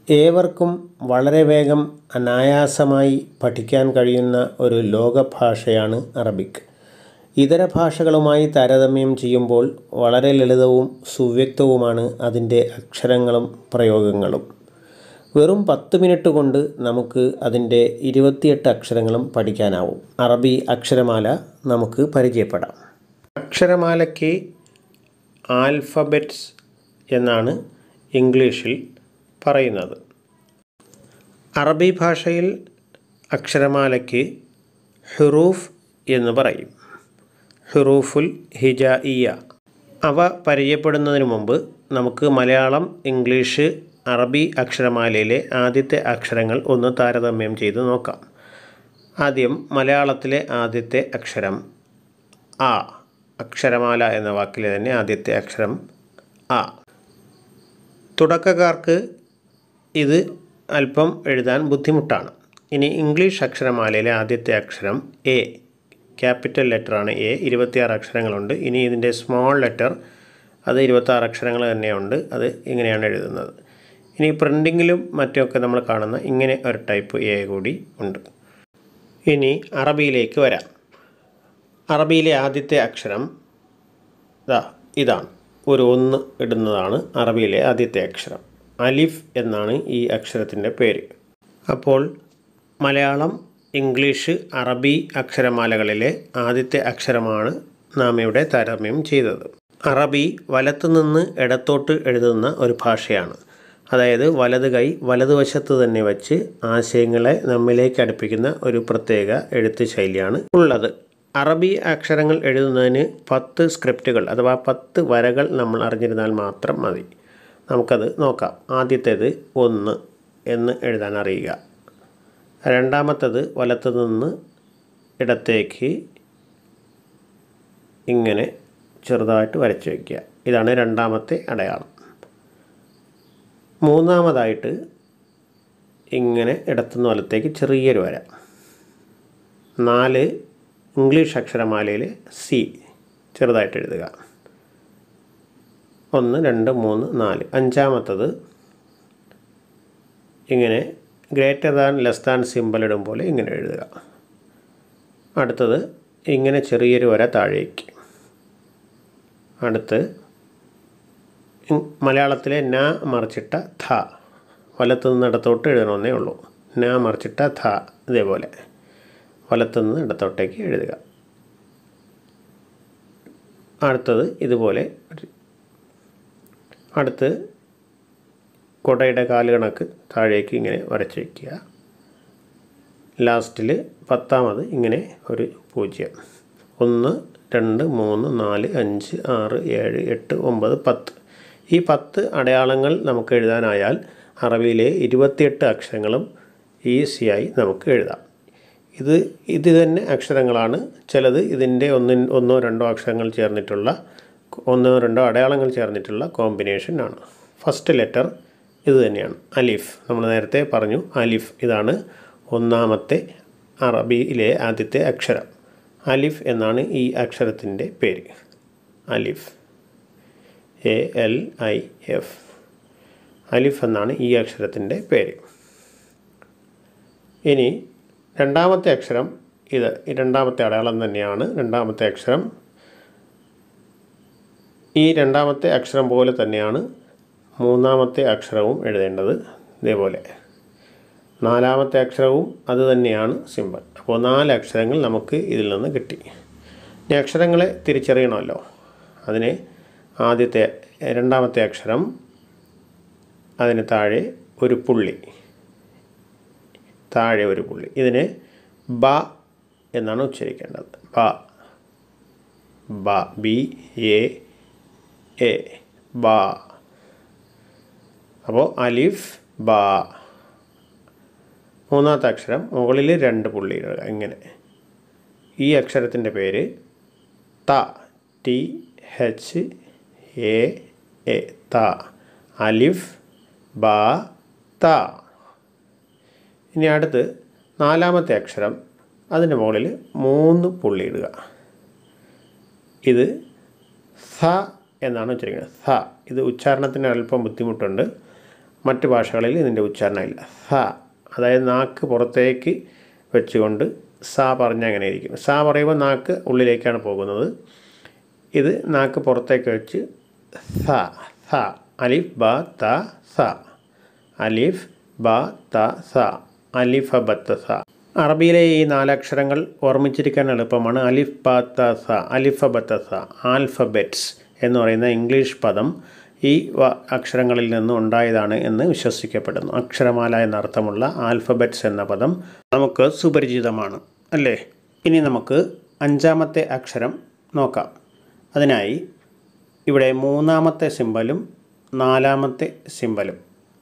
ഏവർക്കും വളരെ വേഗം അനായാസമായി പഠിക്കാൻ കഴിയുന്ന ഒരു ലോകഭാഷയാണ് അറബിക് ഇതര ഭാഷകളുമായി താരതമ്യം ചെയ്യുമ്പോൾ വളരെ ലളിതവും സുവ്യക്തവുമാണ് അതിൻ്റെ അക്ഷരങ്ങളും പ്രയോഗങ്ങളും വെറും പത്ത് മിനിറ്റ് കൊണ്ട് നമുക്ക് അതിൻ്റെ ഇരുപത്തിയെട്ട് അക്ഷരങ്ങളും പഠിക്കാനാവും അറബി അക്ഷരമാല നമുക്ക് പരിചയപ്പെടാം അക്ഷരമാലയ്ക്ക് ആൽഫബറ്റ്സ് എന്നാണ് ഇംഗ്ലീഷിൽ പറയുന്നത് അറബി ഭാഷയിൽ അക്ഷരമാലയ്ക്ക് ഹുറൂഫ് എന്ന് പറയും ഹുറൂഫുൽ ഹിജായിയ അവ പരിചയപ്പെടുന്നതിന് മുമ്പ് നമുക്ക് മലയാളം ഇംഗ്ലീഷ് അറബി അക്ഷരമാലയിലെ ആദ്യത്തെ അക്ഷരങ്ങൾ ഒന്ന് താരതമ്യം ചെയ്ത് നോക്കാം ആദ്യം മലയാളത്തിലെ ആദ്യത്തെ അക്ഷരം ആ അക്ഷരമാല എന്ന വാക്കിലെ തന്നെ ആദ്യത്തെ അക്ഷരം ആ തുടക്കക്കാർക്ക് ഇത് അല്പം എഴുതാൻ ബുദ്ധിമുട്ടാണ് ഇനി ഇംഗ്ലീഷ് അക്ഷരമാലയിലെ ആദ്യത്തെ അക്ഷരം എ ക്യാപിറ്റൽ ലെറ്ററാണ് എ ഇരുപത്തിയാറ് അക്ഷരങ്ങളുണ്ട് ഇനി ഇതിൻ്റെ സ്മോൾ ലെറ്റർ അത് ഇരുപത്താറ് അക്ഷരങ്ങൾ തന്നെയുണ്ട് അത് ഇങ്ങനെയാണ് എഴുതുന്നത് ഇനി പ്രിൻറ്റിങ്ങിലും മറ്റുമൊക്കെ നമ്മൾ കാണുന്ന ഇങ്ങനെ ഒരു ടൈപ്പ് എ കൂടി ഉണ്ട് ഇനി അറബിയിലേക്ക് വരാം അറബിയിലെ ആദ്യത്തെ അക്ഷരം ഇതാ ഇതാണ് ഒരു ഒന്ന് ഇടുന്നതാണ് അറബിയിലെ ആദ്യത്തെ അക്ഷരം അലിഫ് എന്നാണ് ഈ അക്ഷരത്തിൻ്റെ പേര് അപ്പോൾ മലയാളം ഇംഗ്ലീഷ് അറബി അക്ഷരമാലകളിലെ ആദ്യത്തെ അക്ഷരമാണ് നാം ഇവിടെ താരതമ്യം ചെയ്തത് അറബി വലത്തുനിന്ന് ഇടത്തോട്ട് എഴുതുന്ന ഒരു ഭാഷയാണ് അതായത് വലത് കൈ വലതുവശത്ത് തന്നെ വച്ച് ആശയങ്ങളെ നമ്മിലേക്ക് അടുപ്പിക്കുന്ന ഒരു പ്രത്യേക എഴുത്ത് ശൈലിയാണ് ഉള്ളത് അറബി അക്ഷരങ്ങൾ എഴുതുന്നതിന് പത്ത് സ്ക്രിപ്റ്റുകൾ അഥവാ പത്ത് വരകൾ നമ്മൾ അറിഞ്ഞിരുന്നാൽ മാത്രം മതി നമുക്കത് നോക്കാം ആദ്യത്തേത് ഒന്ന് എന്ന് എഴുതാൻ അറിയുക രണ്ടാമത്തത് വലത്തു നിന്ന് ഇടത്തേക്ക് ഇങ്ങനെ ചെറുതായിട്ട് വരച്ച് വയ്ക്കുക ഇതാണ് രണ്ടാമത്തെ അടയാളം മൂന്നാമതായിട്ട് ഇങ്ങനെ ഇടത്തുനിന്ന് വലത്തേക്ക് ചെറിയൊരു വര നാല് ഇംഗ്ലീഷ് അക്ഷരമാലയിൽ സി ചെറുതായിട്ട് എഴുതുക ഒന്ന് രണ്ട് മൂന്ന് നാല് അഞ്ചാമത്തത് ഇങ്ങനെ greater than less than symbol ഇടും പോലെ ഇങ്ങനെ എഴുതുക അടുത്തത് ഇങ്ങനെ ചെറിയൊരു വര താഴേക്ക് അടുത്ത് മലയാളത്തിലെ ന മറിച്ചിട്ട ധ വലത്തുനിന്ന് ഇടത്തോട്ട് എഴുതണമെന്നേ ഉള്ളൂ ന മറിച്ചിട്ട ധ ഇതേപോലെ വലത്തുനിന്ന് ഇടത്തോട്ടേക്ക് എഴുതുക അടുത്തത് ഇതുപോലെ അടുത്ത് കുടയുടെ കാല് കണക്ക് താഴേക്ക് ഇങ്ങനെ വരച്ച് വയ്ക്കുക ലാസ്റ്റിൽ പത്താമത് ഇങ്ങനെ ഒരു പൂജ്യം ഒന്ന് രണ്ട് മൂന്ന് നാല് അഞ്ച് ആറ് ഏഴ് എട്ട് ഒമ്പത് പത്ത് ഈ പത്ത് അടയാളങ്ങൾ നമുക്ക് എഴുതാനായാൽ അറബിയിലെ ഇരുപത്തിയെട്ട് അക്ഷരങ്ങളും ഈസിയായി നമുക്ക് എഴുതാം ഇത് ഇത് തന്നെ അക്ഷരങ്ങളാണ് ചിലത് ഇതിൻ്റെ ഒന്നിൻ ഒന്നോ രണ്ടോ അക്ഷരങ്ങൾ ചേർന്നിട്ടുള്ള ഒന്നോ രണ്ടോ അടയാളങ്ങൾ ചേർന്നിട്ടുള്ള കോമ്പിനേഷൻ ആണ് ഫസ്റ്റ് ലെറ്റർ ഇത് തന്നെയാണ് അലിഫ് നമ്മൾ നേരത്തെ പറഞ്ഞു അലിഫ് ഇതാണ് ഒന്നാമത്തെ അറബിയിലെ ആദ്യത്തെ അക്ഷരം അലിഫ് എന്നാണ് ഈ അക്ഷരത്തിൻ്റെ പേര് അലിഫ് എ എൽ ഐ എഫ് അലിഫ് എന്നാണ് ഈ അക്ഷരത്തിൻ്റെ പേര് ഇനി രണ്ടാമത്തെ അക്ഷരം ഇത് ഈ രണ്ടാമത്തെ അടയാളം തന്നെയാണ് രണ്ടാമത്തെ അക്ഷരം ഈ രണ്ടാമത്തെ അക്ഷരം പോലെ തന്നെയാണ് മൂന്നാമത്തെ അക്ഷരവും എഴുതേണ്ടത് ഇതേപോലെ നാലാമത്തെ അക്ഷരവും അത് തന്നെയാണ് സിമ്പൽ അപ്പോൾ നാല് അക്ഷരങ്ങൾ നമുക്ക് ഇതിൽ നിന്ന് കിട്ടി ഇനി അക്ഷരങ്ങളെ തിരിച്ചറിയണമല്ലോ അതിന് ആദ്യത്തെ രണ്ടാമത്തെ അക്ഷരം അതിന് താഴെ ഒരു പുള്ളി താഴെ ഒരു പുള്ളി ഇതിന് ബ എന്നാണ് ഉച്ചരിക്കേണ്ടത് ബ ബ ബി എ എ ബ അപ്പോൾ അലിഫ് ബ മൂന്നാമത്തെ അക്ഷരം മുകളിൽ രണ്ട് പുള്ളി ഇടുക ഇങ്ങനെ ഈ അക്ഷരത്തിൻ്റെ പേര് ത ടി എച്ച് എ എ ത അലിഫ് ബ ത ഇനി അടുത്ത് നാലാമത്തെ അക്ഷരം അതിൻ്റെ മുകളിൽ മൂന്ന് പുള്ളി ഇടുക ഇത് സ എന്നാണ് ഉച്ചരിക്കുന്നത് സ ഇത് ഉച്ചാരണത്തിന് അല്പം ബുദ്ധിമുട്ടുണ്ട് മറ്റ് ഭാഷകളിൽ ഇതിൻ്റെ ഉച്ചാരണമില്ല സ അതായത് നാക്ക് പുറത്തേക്ക് വെച്ചുകൊണ്ട് സ പറഞ്ഞ അങ്ങനെ ഇരിക്കും സ പറയുമ്പോൾ നാക്ക് ഉള്ളിലേക്കാണ് പോകുന്നത് ഇത് നാക്ക് പുറത്തേക്ക് വെച്ച് സ സ അലിഫ് ബ ത സ അലിഫ് ബ ത സ അലിഫ ബത്ത സ അറബിയിലെ ഈ നാലക്ഷരങ്ങൾ ഓർമ്മിച്ചിരിക്കാൻ എളുപ്പമാണ് അലിഫ് ബ ത സ അലിഫ ബത്ത സ ആൽഫബെറ്റ്സ് എന്ന് പറയുന്ന ഇംഗ്ലീഷ് പദം ഈ വ അക്ഷരങ്ങളിൽ നിന്ന് ഉണ്ടായതാണ് എന്ന് വിശ്വസിക്കപ്പെടുന്നു അക്ഷരമാല എന്നർത്ഥമുള്ള ആൽഫബെറ്റ്സ് എന്ന പദം നമുക്ക് സുപരിചിതമാണ് അല്ലേ ഇനി നമുക്ക് അഞ്ചാമത്തെ അക്ഷരം നോക്കാം അതിനായി ഇവിടെ മൂന്നാമത്തെ സിമ്പലും നാലാമത്തെ സിമ്പലും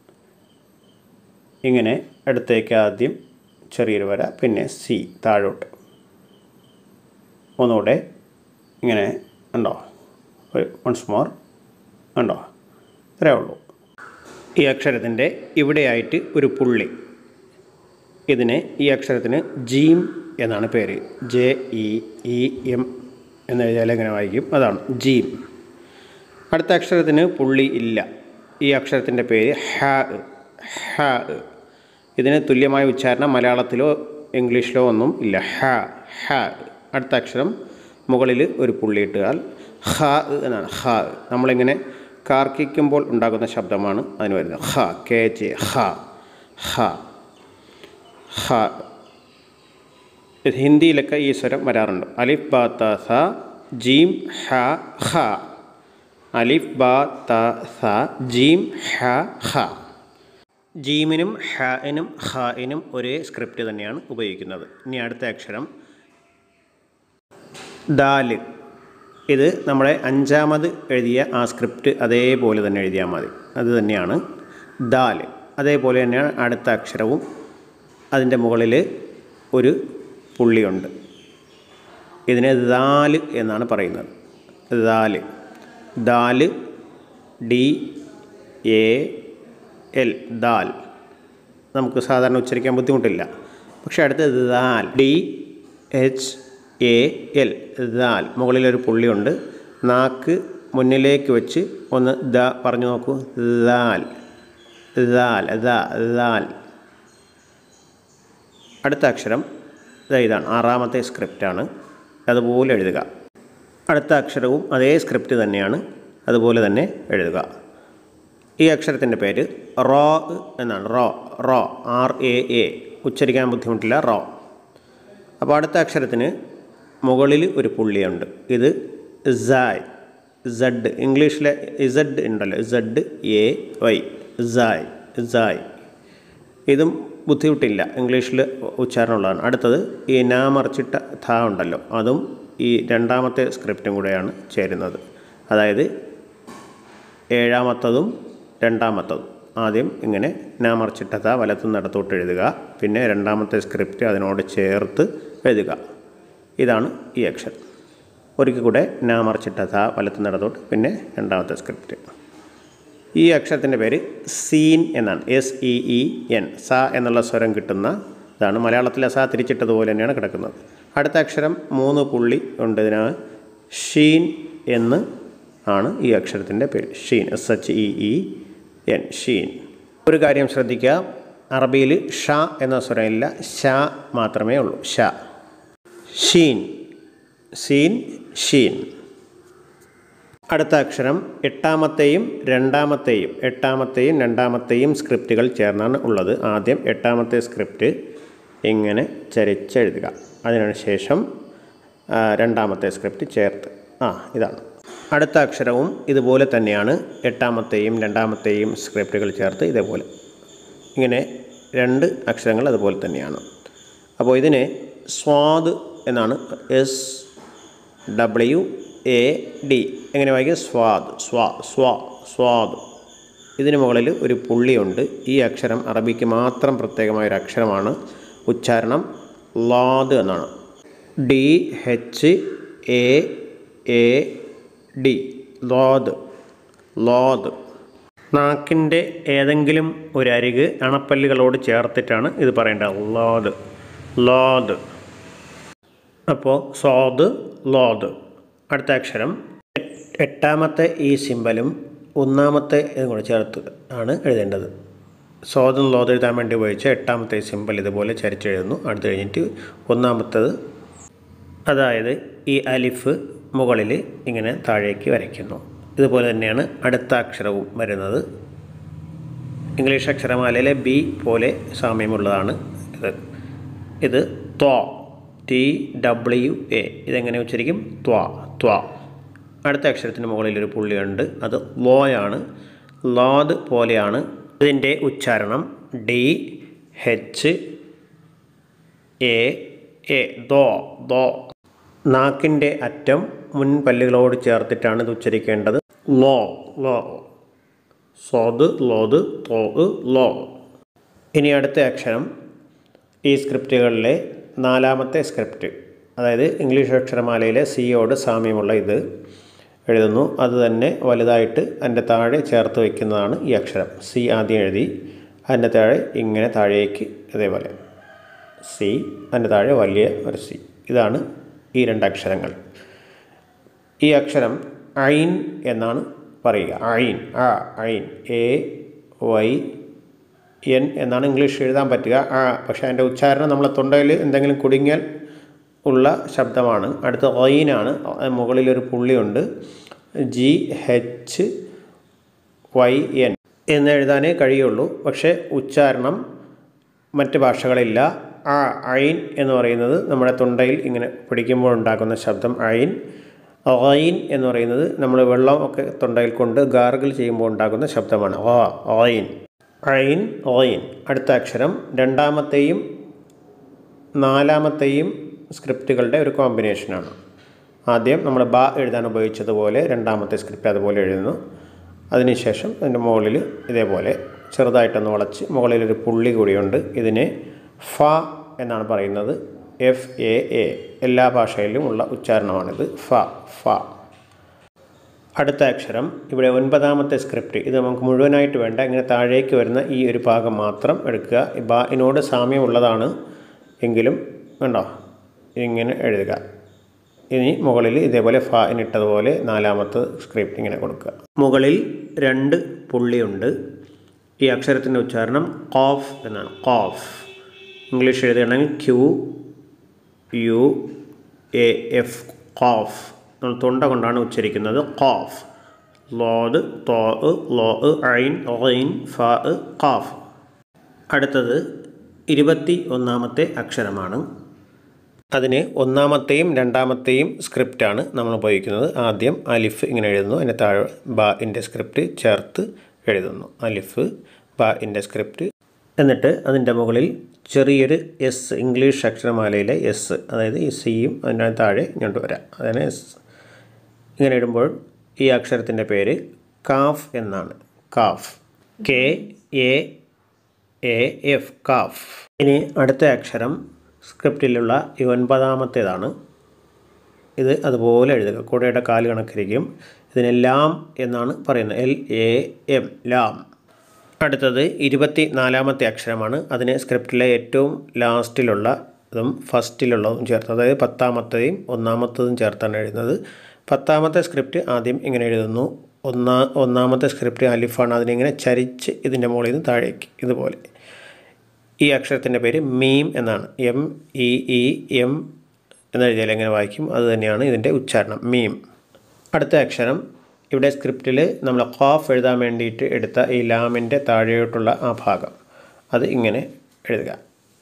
ഇങ്ങനെ അടുത്തേക്ക് ആദ്യം ചെറിയൊരു വര പിന്നെ സി താഴോട്ട് ഒന്നുകൂടെ ഇങ്ങനെ ഉണ്ടോ വൺസ് മോർ ഉണ്ടോ ഇത്രയേ ഉള്ളൂ ഈ അക്ഷരത്തിൻ്റെ ഇവിടെയായിട്ട് ഒരു പുള്ളി ഇതിന് ഈ അക്ഷരത്തിന് ജീം എന്നാണ് പേര് ജെ ഇ ഇ എം എന്ന് എഴുതിയാൽ എങ്ങനെ വായിക്കും അതാണ് ജീം അടുത്ത അക്ഷരത്തിന് പുള്ളി ഇല്ല ഈ അക്ഷരത്തിൻ്റെ പേര് ഹ ഹ ഇതിന് തുല്യമായ ഉച്ചാരണം മലയാളത്തിലോ ഇംഗ്ലീഷിലോ ഒന്നും ഇല്ല ഹ ഹ അടുത്ത അക്ഷരം മുകളിൽ ഒരു പുള്ളി ഇട്ടാൽ ഹ എന്നാണ് ഹ നമ്മളിങ്ങനെ കാർക്കിക്കുമ്പോൾ ഉണ്ടാകുന്ന ശബ്ദമാണ് അതിന് വരുന്നത് ഹ കെ ജെ ഹ ഹ ഹ ഹിന്ദിയിലൊക്കെ ഈ സ്വരം വരാറുണ്ട് അലിഫ് ബ ത സ ജീം ഹ ഹ അലിഫ് ബ ത സ ജീം ഹ ഹ ജീമിനും ഹനും ഹനും ഒരേ സ്ക്രിപ്റ്റ് തന്നെയാണ് ഉപയോഗിക്കുന്നത് ഇനി അടുത്ത അക്ഷരം ദാല് ഇത് നമ്മുടെ അഞ്ചാമത് എഴുതിയ ആ സ്ക്രിപ്റ്റ് അതേപോലെ തന്നെ എഴുതിയാൽ മതി അത് തന്നെയാണ് ദാല് അതേപോലെ തന്നെയാണ് അടുത്ത അക്ഷരവും അതിൻ്റെ മുകളിൽ ഒരു പുള്ളിയുണ്ട് ഇതിനെ ദാല് എന്നാണ് പറയുന്നത് ദാല് ദാല് ഡി എ എൽ ദാൽ നമുക്ക് സാധാരണ ഉച്ചരിക്കാൻ ബുദ്ധിമുട്ടില്ല പക്ഷേ അടുത്തത് ദാൽ ഡി എച്ച് എ എൽ ദാൽ മുകളിലൊരു പുള്ളിയുണ്ട് നാക്ക് മുന്നിലേക്ക് വെച്ച് ഒന്ന് ദ പറഞ്ഞു നോക്കൂ ദാൽ ദാൽ ദ ദാൽ അടുത്ത അക്ഷരം ദാ ഇതാണ് ആറാമത്തെ സ്ക്രിപ്റ്റാണ് അതുപോലെ എഴുതുക അടുത്ത അക്ഷരവും അതേ സ്ക്രിപ്റ്റ് തന്നെയാണ് അതുപോലെ തന്നെ എഴുതുക ഈ അക്ഷരത്തിൻ്റെ പേര് റോ എന്നാണ് റോ റോ ആർ എ എ ഉച്ചരിക്കാൻ ബുദ്ധിമുട്ടില്ല റോ അപ്പോൾ അടുത്ത അക്ഷരത്തിന് മുകളിൽ ഒരു പുള്ളിയുണ്ട് ഇത് സായ് സെഡ് ഇംഗ്ലീഷിലെ ഇസഡ് ഉണ്ടല്ലോ ഇസഡ് എ വൈ സായ് സായ് ഇതും ബുദ്ധിമുട്ടില്ല ഇംഗ്ലീഷിൽ ഉച്ചാരണമുള്ളതാണ് അടുത്തത് ഈ നാ മറിച്ചിട്ട ഥ ഉണ്ടല്ലോ അതും ഈ രണ്ടാമത്തെ സ്ക്രിപ്റ്റും കൂടെയാണ് ചേരുന്നത് അതായത് ഏഴാമത്തതും രണ്ടാമത്തതും ആദ്യം ഇങ്ങനെ നാ മറിച്ചിട്ട ഥ വലത്തുനിന്ന് ഇടത്തോട്ട് എഴുതുക പിന്നെ രണ്ടാമത്തെ സ്ക്രിപ്റ്റ് അതിനോട് ചേർത്ത് എഴുതുക ഇതാണ് ഈ അക്ഷരം ഒരിക്കൽ കൂടെ നാ മറിച്ചിട്ട ഥ വലത്തുനിന്ന് ഇടത്തോട്ട് പിന്നെ രണ്ടാമത്തെ സ്ക്രിപ്റ്റ് ഈ അക്ഷരത്തിൻ്റെ പേര് സീൻ എന്നാണ് എസ് ഇ ഇ എൻ സ എന്നുള്ള സ്വരം കിട്ടുന്ന ഇതാണ് മലയാളത്തിലെ സ തിരിച്ചിട്ടതുപോലെ തന്നെയാണ് കിടക്കുന്നത് അടുത്ത അക്ഷരം മൂന്ന് പുള്ളി ഉണ്ട് ഇതിനാണ് ഷീൻ എന്ന് ആണ് ഈ അക്ഷരത്തിൻ്റെ പേര് ഷീൻ S H E E N ഷീൻ ഒരു കാര്യം ശ്രദ്ധിക്കുക അറബിയിൽ ഷ എന്ന സ്വരമില്ല ഷ മാത്രമേ ഉള്ളൂ ഷ ഷീൻ സീൻ ഷീൻ അടുത്ത അക്ഷരം എട്ടാമത്തെയും രണ്ടാമത്തെയും എട്ടാമത്തെയും രണ്ടാമത്തെയും സ്ക്രിപ്റ്റുകൾ ചേർന്നാണ് ഉള്ളത് ആദ്യം എട്ടാമത്തെ സ്ക്രിപ്റ്റ് ഇങ്ങനെ ചരിച്ചെഴുതുക അതിനു ശേഷം ആ, രണ്ടാമത്തെ സ്ക്രിപ്റ്റ് ചേർത്ത് ആ ഇതാണ് അടുത്ത അക്ഷരവും ഇതുപോലെ തന്നെയാണ് എട്ടാമത്തെയും രണ്ടാമത്തെയും സ്ക്രിപ്റ്റുകൾ ചേർത്ത് ഇതേപോലെ ഇങ്ങനെ രണ്ട് അക്ഷരങ്ങൾ അതുപോലെ തന്നെയാണ് അപ്പോൾ ഇതിനെ സ്വാദ് എന്നാണ് എസ് ഡബ്ല്യു എ ഡി എങ്ങനെ വായിക്കും സ്വാദ് സ്വാ സ്വാ സ്വാദ് ഇതിന് മുകളിൽ ഒരു പുള്ളിയുണ്ട് ഈ അക്ഷരം അറബിക്ക് മാത്രം പ്രത്യേകമായ ഒരു അക്ഷരമാണ് ഉച്ചാരണം ലാദ് എന്നാണ് D H A A D ലോദ് ലോദ് നാക്കിൻ്റെ ഏതെങ്കിലും ഒരു അരിക് അണപ്പല്ലുകളോട് ചേർത്തിട്ടാണ് ഇത് പറയേണ്ടത് ലോദ് ലോദ് അപ്പോൾ സ്വാദ് ലോദ് അടുത്ത അക്ഷരം എ- എട്ടാമത്തെ ഈ സിമ്പലും ഒന്നാമത്തെ ഇതും കൂടെ ചേർത്ത് ആണ് എഴുതേണ്ടത് സ്വാദും ലോത് എഴുതാൻ വേണ്ടി ഉപയോഗിച്ച എട്ടാമത്തെ സിമ്പിൾ ഇതുപോലെ ചരിച്ചെഴുതുന്നു അടുത്ത് കഴിഞ്ഞിട്ട് ഒന്നാമത്തത് അതായത് ഈ അലിഫ് മുകളിൽ ഇങ്ങനെ താഴേക്ക് വരയ്ക്കുന്നു ഇതുപോലെ തന്നെയാണ് അടുത്ത അക്ഷരവും വരുന്നത് ഇംഗ്ലീഷ് അക്ഷരമാലയിലെ ബി പോലെ സാമ്യമുള്ളതാണ് ഇത് ഇത് ത്വ ടി ഡബ്ല്യു എ ഇതെങ്ങനെ ഉച്ചരിക്കും ത്വ ത്വ അടുത്ത അക്ഷരത്തിന് മുകളിൽ ഒരു പുള്ളിയുണ്ട് അത് ലോയാണ് ലോദ് പോലെയാണ് ഇതിൻ്റെ ഉച്ചാരണം ഡി എച്ച് എ എ ദോ ദോ നാക്കിൻ്റെ അറ്റം മുൻപല്ലുകളോട് ചേർത്തിട്ടാണ് ഇത് ഉച്ചരിക്കേണ്ടത് ലോ ലോ സോദ് ലോദ് തോ ലോ ഇനി അടുത്ത അക്ഷരം ഈ സ്ക്രിപ്റ്റുകളിലെ നാലാമത്തെ സ്ക്രിപ്റ്റ് അതായത് ഇംഗ്ലീഷ് അക്ഷരമാലയിലെ സിയോട് സാമ്യമുള്ള ഇത് എഴുതുന്നു അത് തന്നെ വലുതായിട്ട് അതിൻ്റെ താഴെ ചേർത്ത് വയ്ക്കുന്നതാണ് ഈ അക്ഷരം സി ആദ്യം എഴുതി അതിൻ്റെ താഴെ ഇങ്ങനെ താഴേക്ക് ഇതേപോലെ സി അതിൻ്റെ താഴെ വലിയ ഒരു സി ഇതാണ് ഈ രണ്ട് അക്ഷരങ്ങൾ ഈ അക്ഷരം ഐൻ എന്നാണ് പറയുക ഐൻ ആ ഐൻ എ വൈ എൻ എന്നാണ് ഇംഗ്ലീഷ് എഴുതാൻ പറ്റുക ആ പക്ഷേ അതിൻ്റെ ഉച്ചാരണം നമ്മളെ തൊണ്ടയിൽ എന്തെങ്കിലും കുടുങ്ങിയാൽ ഉള്ള ശബ്ദമാണ് അടുത്ത ഐനാണ് മുകളിലൊരു പുള്ളിയുണ്ട് ജി എച്ച് വൈ എൻ എന്ന് എഴുതാനേ കഴിയുള്ളൂ പക്ഷേ ഉച്ചാരണം മറ്റ് ഭാഷകളില്ല ആ ഐൻ എന്ന് പറയുന്നത് നമ്മുടെ തൊണ്ടയിൽ ഇങ്ങനെ പിടിക്കുമ്പോൾ ഉണ്ടാക്കുന്ന ശബ്ദം ഐൻ ഐൻ എന്ന് പറയുന്നത് നമ്മൾ വെള്ളം ഒക്കെ തൊണ്ടയിൽ കൊണ്ട് ഗാർഗിൾ ചെയ്യുമ്പോൾ ഉണ്ടാക്കുന്ന ശബ്ദമാണ് ആ ഐൻ ഐൻ ഐൻ അടുത്ത അക്ഷരം രണ്ടാമത്തെയും നാലാമത്തെയും സ്ക്രിപ്റ്റുകളുടെ ഒരു കോമ്പിനേഷനാണ് ആദ്യം നമ്മൾ ബ എഴുതാൻ ഉപയോഗിച്ചതുപോലെ രണ്ടാമത്തെ സ്ക്രിപ്റ്റ് അതുപോലെ എഴുതുന്നു അതിനുശേഷം അതിൻ്റെ മുകളിൽ ഇതേപോലെ ചെറുതായിട്ടൊന്ന് വളച്ച് മുകളിലൊരു പുള്ളി കൂടിയുണ്ട് ഇതിനെ ഫ എന്നാണ് പറയുന്നത് എഫ് എ എ എല്ലാ ഭാഷയിലും ഉള്ള ഉച്ചാരണമാണിത് ഫ ഫ അടുത്ത അക്ഷരം ഇവിടെ ഒൻപതാമത്തെ സ്ക്രിപ്റ്റ് ഇത് നമുക്ക് മുഴുവനായിട്ട് വേണ്ട ഇങ്ങനെ താഴേക്ക് വരുന്ന ഈ ഒരു ഭാഗം മാത്രം എടുക്കുക ബാഇനോട് സാമ്യമുള്ളതാണ് എങ്കിലും വേണ്ടോ ഇങ്ങനെ എഴുതുക ഇനി മുകളിൽ ഇതേപോലെ ഫാനിട്ടതുപോലെ നാലാമത്തെ സ്ക്രിപ്റ്റ് ഇങ്ങനെ കൊടുക്കുക മുകളിൽ രണ്ട് പുള്ളിയുണ്ട് ഈ അക്ഷരത്തിൻ്റെ ഉച്ചാരണം കോഫ് എന്നാണ് കോഫ് ഇംഗ്ലീഷ് എഴുതുകയാണെങ്കിൽ ക്യൂ യു എ എഫ് കോഫ് നമ്മൾ തൊണ്ട കൊണ്ടാണ് ഉച്ചരിക്കുന്നത് കോഫ് ലോദ് തോ ലോ ഐൻ ഐൻ ഫ കാഫ് അടുത്തത് ഇരുപത്തി ഒന്നാമത്തെ അക്ഷരമാണ് അതിന് ഒന്നാമത്തെയും രണ്ടാമത്തെയും സ്ക്രിപ്റ്റാണ് നമ്മൾ ഉപയോഗിക്കുന്നത് ആദ്യം അലിഫ് ഇങ്ങനെ എഴുതുന്നു അതിന് താഴെ ബ ഇൻ്റെ സ്ക്രിപ്റ്റ് ചേർത്ത് എഴുതുന്നു അലിഫ് ബ ഇൻ്റെ സ്ക്രിപ്റ്റ് എന്നിട്ട് അതിൻ്റെ മുകളിൽ ചെറിയൊരു എസ് ഇംഗ്ലീഷ് അക്ഷരമാലയിലെ എസ് അതായത് ഈ സിയും അതിൻ്റെ താഴെ ഇങ്ങോട്ട് വരാം അതിന് എസ് ഇങ്ങനെ ഇടുമ്പോൾ ഈ അക്ഷരത്തിൻ്റെ പേര് കാഫ് എന്നാണ് കാഫ് കെ എ എ എഫ് കാഫ് ഇനി അടുത്ത അക്ഷരം സ്ക്രിപ്റ്റിലുള്ള ഈ ഒൻപതാമത്തേതാണ് ഇത് അതുപോലെ എഴുതുക കുടയുടെ കാല് കണക്കിരിക്കും ഇതിനെ ലാം എന്നാണ് പറയുന്നത് എൽ എ എം ലാം അടുത്തത് ഇരുപത്തി നാലാമത്തെ അക്ഷരമാണ് അതിന് സ്ക്രിപ്റ്റിലെ ഏറ്റവും ലാസ്റ്റിലുള്ള ഇതും ഫസ്റ്റിലുള്ളതും ചേർത്ത് അതായത് പത്താമത്തെയും ഒന്നാമത്തതും ചേർത്താണ് എഴുതുന്നത് പത്താമത്തെ സ്ക്രിപ്റ്റ് ആദ്യം ഇങ്ങനെ എഴുതുന്നു ഒന്നാ ഒന്നാമത്തെ സ്ക്രിപ്റ്റ് അലിഫാണ് അതിനിങ്ങനെ ചരിച്ച് ഇതിൻ്റെ മുകളിൽ നിന്ന് താഴേക്ക് ഇതുപോലെ ഈ അക്ഷരത്തിൻ്റെ പേര് മീം എന്നാണ് എം ഇ ഇ എം എന്നെഴുതിയാൽ എങ്ങനെ വായിക്കും അത് തന്നെയാണ് ഇതിൻ്റെ ഉച്ചാരണം മീം അടുത്ത അക്ഷരം ഇവിടെ സ്ക്രിപ്റ്റിൽ നമ്മൾ ഖാഫ് എഴുതാൻ വേണ്ടിയിട്ട് എടുത്ത ഈ ലാമിൻ്റെ താഴെയോട്ടുള്ള ആ ഭാഗം അത് ഇങ്ങനെ എഴുതുക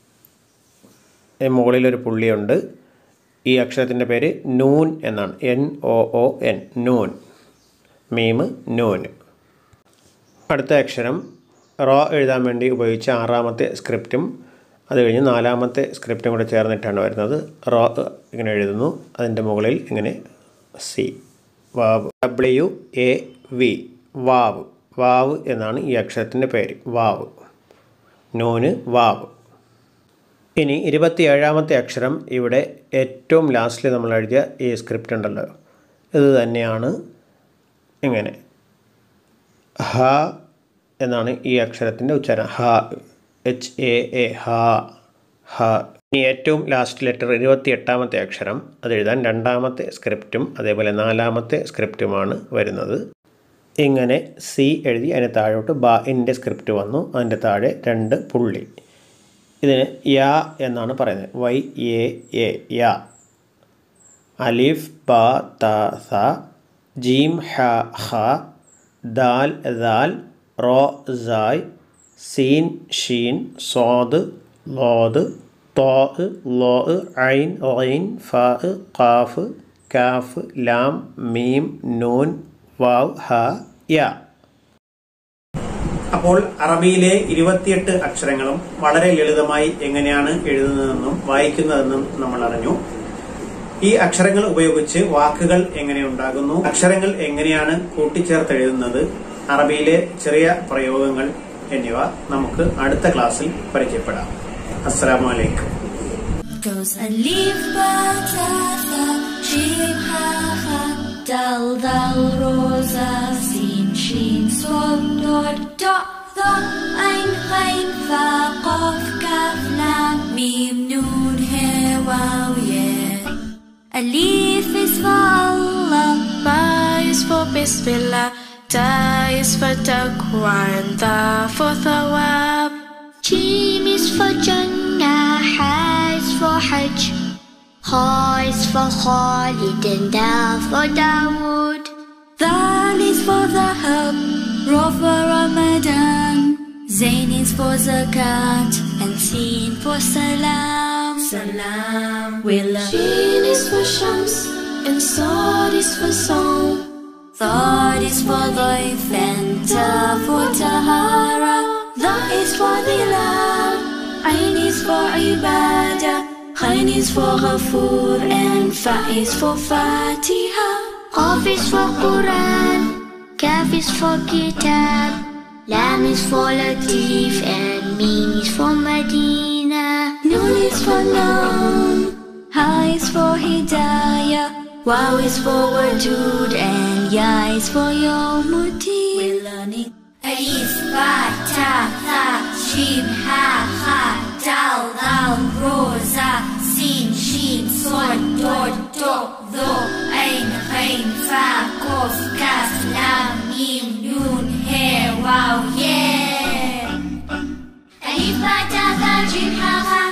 മുകളിലൊരു പുള്ളിയുണ്ട് ഈ അക്ഷരത്തിൻ്റെ പേര് നൂൻ എന്നാണ് എൻ ഒ ഒ എൻ നൂൻ മീം നൂൻ അടുത്ത അക്ഷരം റോ എഴുതാൻ വേണ്ടി ഉപയോഗിച്ച ആറാമത്തെ സ്ക്രിപ്റ്റും അത് കഴിഞ്ഞ് നാലാമത്തെ സ്ക്രിപ്റ്റും കൂടെ ചേർന്നിട്ടാണ് വരുന്നത് റോ ഇങ്ങനെ എഴുതുന്നു അതിൻ്റെ മുകളിൽ ഇങ്ങനെ സി വാവ് ഡബ്ല്യു എ വി വാവ് വാവ് എന്നാണ് ഈ അക്ഷരത്തിൻ്റെ പേര് വാവ് നൂന് വാവ് ഇനി ഇരുപത്തിയേഴാമത്തെ അക്ഷരം ഇവിടെ ഏറ്റവും ലാസ്റ്റിൽ നമ്മൾ എഴുതിയ ഈ സ്ക്രിപ്റ്റ് ഉണ്ടല്ലോ ഇത് തന്നെയാണ് ഇങ്ങനെ ഹ എന്നാണ് ഈ അക്ഷരത്തിൻ്റെ ഉച്ചാരണം ഹ എച്ച് എ എ ഹ ഹ ഇനി ഏറ്റവും ലാസ്റ്റ് ലെറ്റർ ഇരുപത്തി എട്ടാമത്തെ അക്ഷരം അത് എഴുതാൻ രണ്ടാമത്തെ സ്ക്രിപ്റ്റും അതേപോലെ നാലാമത്തെ സ്ക്രിപ്റ്റുമാണ് വരുന്നത് ഇങ്ങനെ സി എഴുതി അതിന് താഴോട്ട് ബ ഇൻ്റെ സ്ക്രിപ്റ്റ് വന്നു അതിൻ്റെ താഴെ രണ്ട് പുള്ളി ഇതിന് യാ എന്നാണ് പറയുന്നത് വൈ എ എ യാ അലിഫ് ബ ത സ ജീം ഹ ഹ ദാൽ ദാൽ റോ സായ് സീൻ ഷീൻ സോദ് ലോദ് തോ ലോ ഐൻ ഐൻ ഫ ഖാഫ് കാഫ് ലാം മീം നൂൻ വാവ് ഹ യ അപ്പോൾ അറബിയിലെ ഇരുപത്തിയെട്ട് അക്ഷരങ്ങളും വളരെ ലളിതമായി എങ്ങനെയാണ് എഴുതുന്നതെന്നും വായിക്കുന്നതെന്നും നമ്മൾ അറിഞ്ഞു ഈ അക്ഷരങ്ങൾ ഉപയോഗിച്ച് വാക്കുകൾ എങ്ങനെ ഉണ്ടാകുന്നു അക്ഷരങ്ങൾ എങ്ങനെയാണ് കൂട്ടിച്ചേർത്ത് എഴുതുന്നത് അറബിയിലെ ചെറിയ പ്രയോഗങ്ങൾ എന്നിവ നമുക്ക് അടുത്ത ക്ലാസ്സിൽ പരിചയപ്പെടാം അസ്സലാമു അലൈക്കും Goes alif ba ta tha jim ha ha dal dal rosa sin shin swab dot dot tha ein rein fa qaf kaf lam mim nun he waw yeah alif is for Allah Ba is for Bismillah, Ta is for Taqwa, and Tha for Thawab. Jim is for Jannah, Ha is for Hajj, Ha is for Khalid, and Dal for Dawood. Dal is for Dhahab, Ra for Ramadan, Zain is for Zakat, and Sin for Salam. Salam, we love. Shin is for Shams, and Sad is for Song. Thought is for life and Ta for Tahara. Tha is for Dilal. Ain is for Ibadah. Khain is for Ghafoor. And Fa is for Fatiha. Qaf is for Quran. Kaf is for Kitab. Lam is for Latif. And Mim is for Medina. Noon is for Noun. Ha is for Hidayah. Wow is for Wadud and Ya is for Yawmuddin. We're learning Alif, Ba, Ta, Tha, Shin, Ha, Ha, Dal, Dal, Ro, Za, Sin, Shin, Sod, Dod, Do, Dho, Ain, Ghain, Fa, Kof, Kaf, Lam, Mim, Nun, He, Wow, Yeah. Alif, Ba, Ta, Tha, Shin, Ha, Ha,